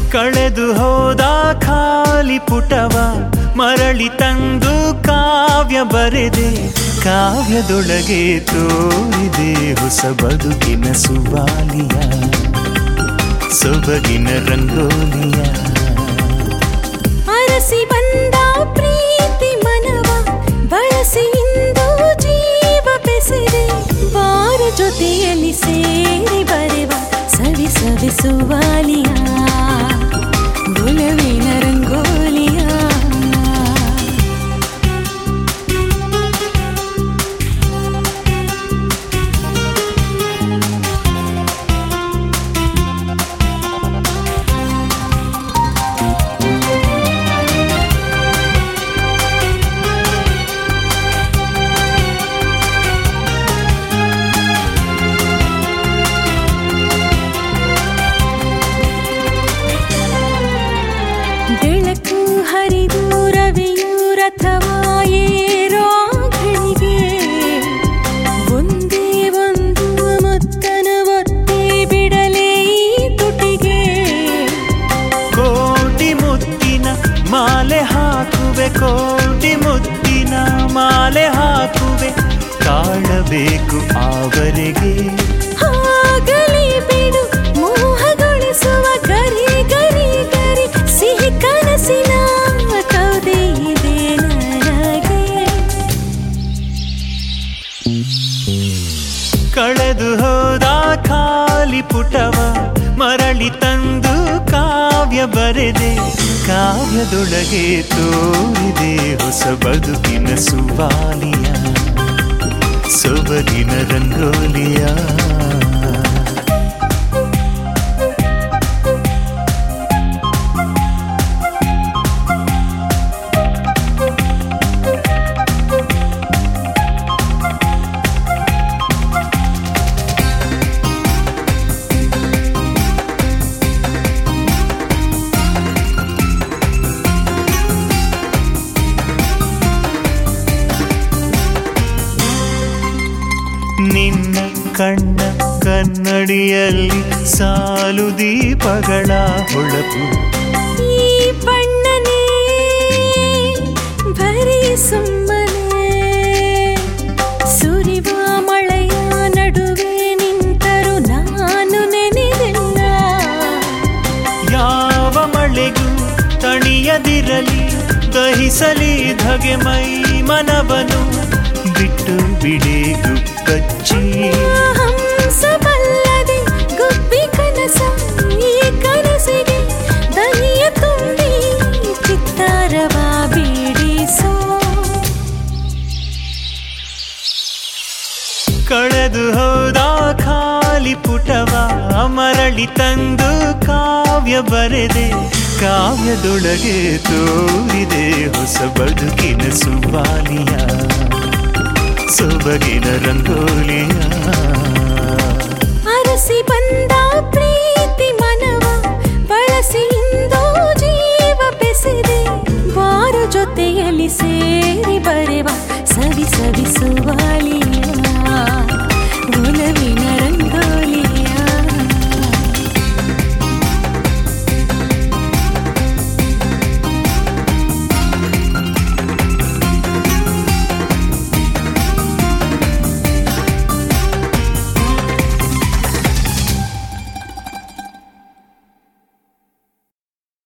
ಕಳೆದು ಹೋದ ಖಾಲಿ ಪುಟವ ಮರಳಿ ತಂದು ಕಾವ್ಯ ಬರೆದೆ ಕಾವ್ಯದೊಳಗೆ ತೋರಿದೆ ಹೊಸ ಬದುಕಿನ ಸುವಾಲಿಯ ಸೊಬಗಿನ ರಂಗೋಲಿಯ ಅರಸಿ ಬಂದ ಪ್ರೀತಿ ಮನವ ಬಳಸಿ ಇಂದು ಜೀವ ಬೆಸೆದೆ ಬಾರ ಜೊತೆಯಲ್ಲಿ ಸೇರಿ ಬರೆವ ಸವಿ ಸವಿಸುವಾಲಿಯ ಗುಲವಿನ ರಂಗೋಲಿಯ ಬೆಳಕು ಹರಿದು ರವಿಯು ರಥವಾ ಏರೋ ಘಳಿಗೆ ಒಂದೇ ಒಂದು ಮುತ್ತನ ಒತ್ತಿ ಬಿಡಲೇ ಈ ತುಟಿಗೆ ಕೋಟಿ ಮುತ್ತಿನ ಮಾಲೆ ಹಾಕುವೆ ಕೋಟಿ ಮುತ್ತಿನ ಮಾಲೆ ಹಾಕುವೆ ತಾಳಬೇಕು ಆವರೆಗೆ ಆಗಲಿ ಬಿಡು ಮೋಹಗೊಳಿಸುವ ಗರಿ ಗರಿ ಗರಿ ಸಿಹಿ ಕನಸಿನ ಕೌದೆ ಇದೆ ನನಗೆ ಕಳೆದು ಹೋದ ಖಾಲಿ ಪುಟವ ಮರಳಿ ತಂದು ಕಾವ್ಯ ಬರೆದೆ ಕಾವ್ಯದೊಳಗೆ ತೋರಿದೆ ಹೊಸ ಬದುಕಿನ ಸುವಾಲಿಯ ಸೊಬಗಿನ ರಂಗೋಲಿಯ ನಿನ್ನ ಕಣ್ಣ ಕನ್ನಡಿಯಲ್ಲಿ ಸಾಲು ದೀಪಗಳ ಹೊಳಪು ಈ ಬಣ್ಣನೇ ಬರೀ ಸುಮ್ಮನೆ ಸುರಿವ ಮಳೆಯ ನಡುವೆ ನಿಂತರು ನಾನು ನೆನೆದಿಲ್ಲ ಯಾವ ಮಳೆಗೂ ತಣಿಯದಿರಲಿ ದಹಿಸಲಿ ಧಗೆ ಮೈ ಮನವನು ಬಿಟ್ಟು ಬಿಡೆ ಗುಕ್ಕಚ್ಚಿ ಹಂಸ ಬಲ್ಲದೆ ಗುಬ್ಬಿ ಕನಸ ಈ ಕನಸಿಗೆ ದನಿಯ ತುಂಬಿ ಚಿತ್ತಾರವ ಬೀಡಿಸೋ ಕಳೆದು ಹೋದ ಖಾಲಿ ಪುಟವ ಮರಳಿ ತಂದು ಕಾವ್ಯ ಬರೆದೆ ಕಾವ್ಯದೊಳಗೆ ತೋರಿದೆ ಹೊಸ ಬದುಕಿನ ಸುವಾಲಿಯ ಸೊಬಗಿನ ರಂಗೋಲಿ